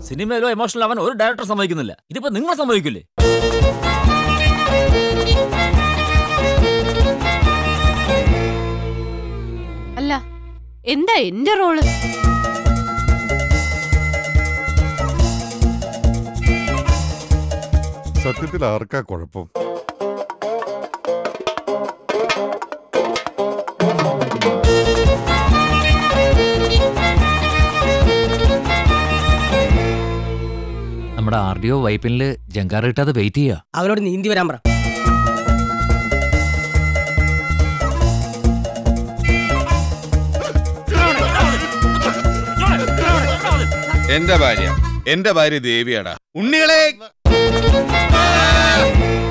സിനിമയിലോ emotional ആവാൻ ഒരു director സമ്മതിക്കുന്നില്ല ഇതിപ്പോ നിങ്ങൾ സമ്മതിക്കില്ലേ അല്ല എന്താ എന്റെ റോള് സത്യത്തിൽ ആർക്കാ കുഴപ്പം നമ്മുടെ ആർ ഡി ഒ വൈപ്പിനില് ജങ്കാർ കിട്ടാതെ വെയിറ്റ് ചെയ്യാ അവരോട് നീന്തി വരാൻ പറ എന്റെ ഭാര്യ എന്റെ ഭാര്യ ദേവിയാടാ ഉണ്ണികളെ